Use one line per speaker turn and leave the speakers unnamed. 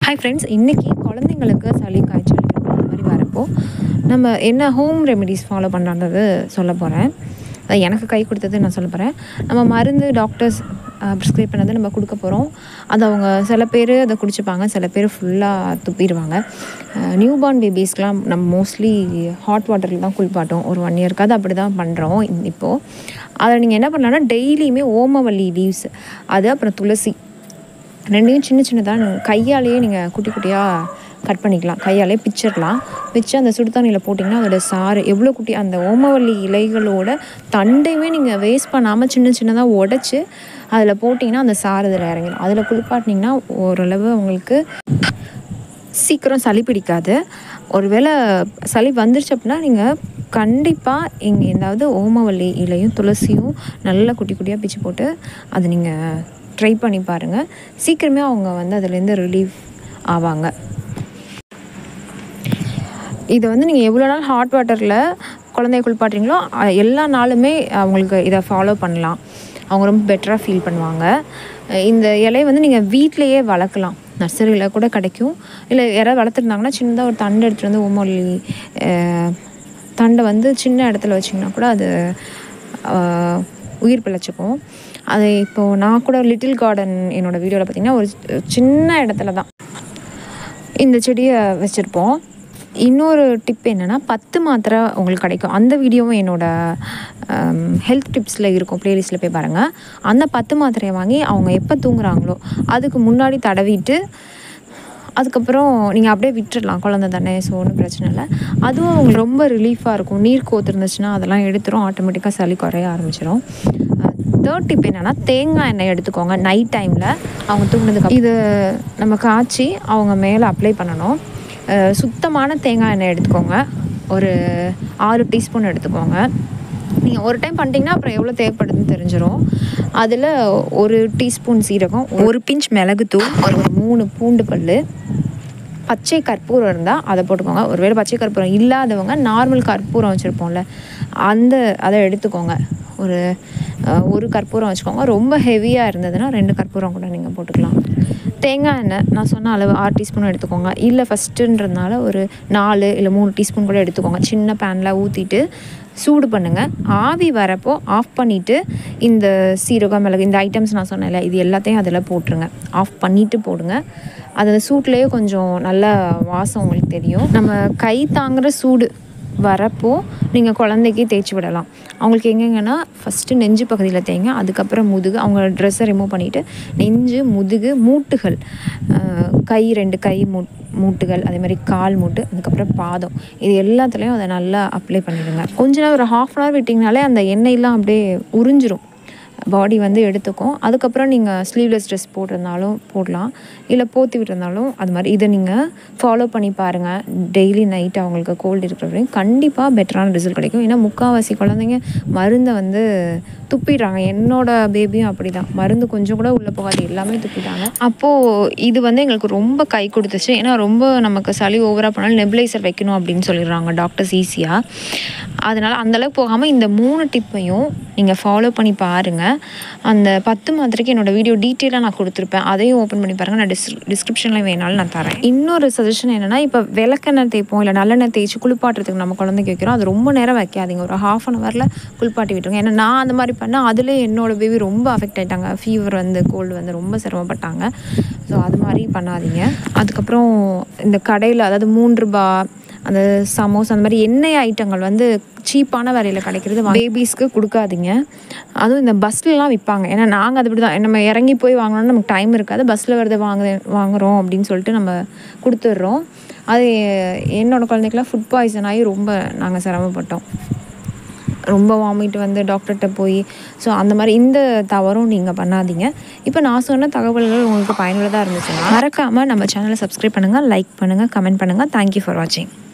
hi friends இன்றைக்கி குழந்தைங்களுக்கு சளி காய்ச்சல் இருமல் அது மாதிரி வரப்போ நம்ம என்ன ஹோம் ரெமெடிஸ் ஃபாலோ பண்ணலான்றது சொல்ல போகிறேன் அது எனக்கு கை கொடுத்தது நான் சொல்ல போகிறேன் நம்ம மருந்து டாக்டர்ஸ் ப்ரிஸ்கிரைப் பண்ணதை நம்ம கொடுக்க போகிறோம் அது அவங்க சில பேர் அதை குடிச்சுப்பாங்க சில பேர் ஃபுல்லாக துப்பிடுவாங்க நியூ பார்ன் பேபிஸ்க்கெலாம் நம்ம மோஸ்ட்லி ஹாட் வாட்டரில் தான் குளிப்பாட்டோம் ஒரு ஒன் இயர்க்காவது அப்படி தான் பண்ணுறோம் இப்போது அதை நீங்கள் என்ன பண்ணலான்னா டெய்லியுமே ஓமவல்லி லீவ்ஸ் அது அப்புறம் துளசி ரெண்டையும் சின்ன சின்னதாக நீங்கள் கையாலேயே நீங்கள் குட்டி குட்டியாக கட் பண்ணிக்கலாம் கையாலே பிச்சிடலாம் பிச்சு அந்த சுடு தண்ணியில் போட்டிங்கன்னா அதோட சாறு எவ்வளோ குட்டி அந்த ஓமவல்லி இலைகளோட தண்டையுமே நீங்கள் வேஸ்ட் பண்ணாமல் சின்ன சின்னதாக உடச்சி அதில் போட்டிங்கன்னா அந்த சாறு அதில் இறங்கிடும் அதில் குளிப்பாட்டினீங்கன்னா ஓரளவு உங்களுக்கு சீக்கிரம் சளி பிடிக்காது ஒருவேளை சளி வந்துருச்சு அப்படின்னா நீங்கள் கண்டிப்பாக இங்கே ஏதாவது ஓமவல்லி இலையும் துளசியும் நல்லா குட்டி குட்டியாக பிச்சு போட்டு அதை நீங்கள் ட்ரை பண்ணி பாருங்கள் சீக்கிரமே அவங்க வந்து அதுலேருந்து ரிலீஃப் ஆவாங்க இதை வந்து நீங்கள் எவ்வளோ நாள் ஹாட் வாட்டரில் குழந்தைய குளிப்பாட்டுறீங்களோ அ- எல்லா நாளுமே அவங்களுக்கு இதை ஃபாலோ பண்ணலாம் அவங்க ரொம்ப பெட்டராக ஃபீல் பண்ணுவாங்க அஹ் இந்த இலையை வந்து நீங்கள் வீட்டிலையே வளர்க்கலாம் நர்சரியில் கூட கிடைக்கும் இல்லை யாராவது வளர்த்துருந்தாங்கன்னா சின்னதாக ஒரு தண்டு எடுத்துகிட்டு வந்து ஓமொல்லி அஹ், தண்டை வந்து சின்ன இடத்துல வச்சிங்கன்னா கூட அது அஹ், உயிர் பிழைச்சிக்கும் அது இப்போது நான் கூட லிட்டில் கார்டன் என்னோடய வீடியோவில் பார்த்தீங்கன்னா ஒரு சின்ன இடத்துல தான் இந்த செடியை வச்சுருப்போம் இன்னொரு டிப் என்னென்னா பத்து மாத்திரை உங்களுக்கு கிடைக்கும் அந்த வீடியோவும் என்னோடய ஹெல்த் டிப்ஸில் இருக்கும் ப்ளேலிஸ்ட்டில் போய் பாருங்கள் அந்த பத்து மாத்திரையை வாங்கி அவங்க எப்போ தூங்குறாங்களோ அதுக்கு முன்னாடி தடவிட்டு அதுக்கப்புறம் நீங்கள் அப்படியே விட்டுடலாம் குழந்தை தானே ஸோ ஒன்றும் பிரச்சனை இல்லை அதுவும் அவங்களுக்கு ரொம்ப ரிலீஃபாக இருக்கும் நீர் கோத்து இருந்துச்சுன்னா அதெல்லாம் எடுத்துரும் ஆட்டோமேட்டிக்காக சளி குறைய ஆரம்பிச்சிடும் தேர்ட் டிப் என்னென்னா தேங்காய் எண்ணெய் எடுத்துக்கோங்க நைட் டைமில் அவங்க தூங்கினதுக்கு இது நம்ம காய்ச்சி அவங்க மேலே அப்ளை பண்ணணும் அஹ் சுத்தமான தேங்காய் எண்ணெய் எடுத்துக்கோங்க ஒரு ஆறு டீஸ்பூன் எடுத்துக்கோங்க நீங்கள் ஒரு டைம் பண்ணிட்டீங்கன்னா அப்புறம் எவ்வளோ தேவைப்படுதுன்னு தெரிஞ்சிடும் அதில் ஒரு டீஸ்பூன் சீரகம் ஒரு பிஞ்ச் மிளகுத்தூள் ஒரு மூணு பூண்டு பல் பச்சை கற்பூரம் இருந்தால் அதை போட்டுக்கோங்க ஒருவேளை பச்சை கற்பூரம் இல்லாதவங்க நார்மல் கற்பூரம் வச்சுருப்போம்ல அந்த அதை எடுத்துக்கோங்க ஒரு அஹ், ஒரு கற்பூரம் வச்சுக்கோங்க ரொம்ப ஹெவியாக இருந்ததுன்னா ரெண்டு கற்பூரம் கூட நீங்கள் போட்டுக்கலாம் தேங்காய் எண்ணெய் நான் சொன்ன அளவு ஆறு டீஸ்பூன் எடுத்துக்கோங்க இல்லை ஃபஸ்ட்டுன்றதுனால ஒரு நாலு இல்லை மூணு டீஸ்பூன் கூட எடுத்துக்கோங்க சின்ன பேனில் ஊற்றிட்டு சூடு பண்ணுங்கள் ஆவி வரப்போ ஆஃப் பண்ணிவிட்டு இந்த சீரகம் மிளகு இந்த ஐட்டம்ஸ் நான் சொன்னேன்ல இது எல்லாத்தையும் அதில் போட்டுருங்க ஆஃப் பண்ணிவிட்டு போடுங்க அது சூட்லேயே கொஞ்சம் நல்ல வாசம் உங்களுக்கு தெரியும் நம்ம கை தாங்குற சூடு வரப்போ நீங்கள் குழந்தைக்கு தேய்ச்சி விடலாம் அவங்களுக்கு எங்கெங்கன்னா ஃபஸ்ட்டு நெஞ்சு பகுதியில் தேங்க அதுக்கப்புறம் முதுகு அவங்க ட்ரெஸ்ஸை ரிமூவ் பண்ணிவிட்டு நெஞ்சு முதுகு மூட்டுகள் அஹ், கை ரெண்டு கை மூ மூட்டுகள் அதே மாதிரி கால் மூட்டு அதுக்கப்புறம் பாதம் இது எல்லாத்துலேயும் அதை நல்லா அப்ளை பண்ணிடுங்க கொஞ்ச நேரம் ஒரு ஹாஃப் அன் ஹவர் விட்டிங்கனாலே அந்த எண்ணெயெல்லாம் அப்படியே உறிஞ்சிரும் பாடி வந்து எடுத்துக்கும் அதுக்கப்புறம் நீங்கள் ஸ்லீவ்லெஸ் ட்ரெஸ் போட்டிருந்தாலும் போடலாம் இல்லை போத்தி விட்டிருந்தாலும் அது மாதிரி இதை நீங்கள் ஃபாலோ பண்ணி பாருங்கள் டெய்லி நைட் அவங்களுக்கு கோல்டு இருக்கிற வரையும் கண்டிப்பாக பெட்டரான ரிசல்ட் கிடைக்கும் ஏன்னா முக்கால்வாசி குழந்தைங்க மருந்தை வந்து துப்பிடுறாங்க என்னோட பேபியும் அப்படி தான் மருந்து கொஞ்சம் கூட உள்ளே போகாது எல்லாமே துப்பிட்டாங்க அப்போது இது வந்து எங்களுக்கு ரொம்ப கை கொடுத்துச்சு ஏன்னா ரொம்ப நமக்கு சளி ஓவராக போனாலும் நெபிலைசர் வைக்கணும் அப்படின்னு சொல்லிடுறாங்க டாக்டர்ஸ் ஈஸியாக அதனால் அந்தளவுக்கு போகாமல் இந்த மூணு டிப்பையும் நீங்கள் ஃபாலோ பண்ணி பாருங்கள் அந்த பத்து மாத்திரைக்கு என்னோட வீடியோ டீட்டெயிலாக நான் கொடுத்துருப்பேன் அதையும் ஓப்பன் பண்ணி பாருங்கள் நான் டிஸ் டிஸ்கிரிப்ஷனில் வேணாலும் நான் தரேன் இன்னொரு சஜஷன் என்னென்னா இப்போ விளக்கெண்ணெய் தேய்ப்போம் இல்லை நல்லெண்ணெய் தேய்ச்சி குளிப்பாட்டுறதுக்கு நம்ம குழந்தைக்கு வைக்கிறோம் அது ரொம்ப நேரம் வைக்காதீங்க ஒரு ஹாஃப் அன் ஹவரில் குளிப்பாட்டி விட்டுருங்க ஏன்னா நான் அந்த மாதிரி பண்ணால் அதுலேயே என்னோட பேபி ரொம்ப அஃபெக்ட் ஆயிட்டாங்க ஃபீவர் வந்து கோல்டு வந்து ரொம்ப சிரமப்பட்டாங்க ஸோ அது மாதிரி பண்ணாதீங்க அதுக்கப்புறம் இந்த கடையில் அதாவது மூன்று ரூபா அந்த சமோசா அந்த மாதிரி எண்ணெய் ஐட்டங்கள் வந்து சீப்பான விலையில் கிடைக்கிறது பேபிஸ்க்கு கொடுக்காதீங்க அதுவும் இந்த பஸ்லலாம் விற்பாங்க ஏன்னா நாங்கள் அது தான் நம்ம இறங்கி போய் வாங்கணும்னு நமக்கு டைம் இருக்காது பஸ்ஸில் வரது வாங்க வாங்குறோம் அப்படின்னு சொல்லிட்டு நம்ம கொடுத்துட்றோம் அது என்னோட குழந்தைக்கெலாம் ஃபுட் பாய்சன் ஆகி ரொம்ப நாங்கள் சிரமப்பட்டோம் ரொம்ப வாமிட் வந்து டாக்டர்கிட்ட போய் ஸோ அந்த மாதிரி இந்த தவறும் நீங்கள் பண்ணாதீங்க இப்போ நான் சொன்ன தகவல்கள் உங்களுக்கு பயனுள்ளதாக இருந்துச்சுன்னா மறக்காமல் நம்ம சேனலை சப்ஸ்கிரைப் பண்ணுங்கள் லைக் பண்ணுங்கள் கமெண்ட் பண்ணுங்கள் தேங்க்யூ ஃபார் வாட்சிங்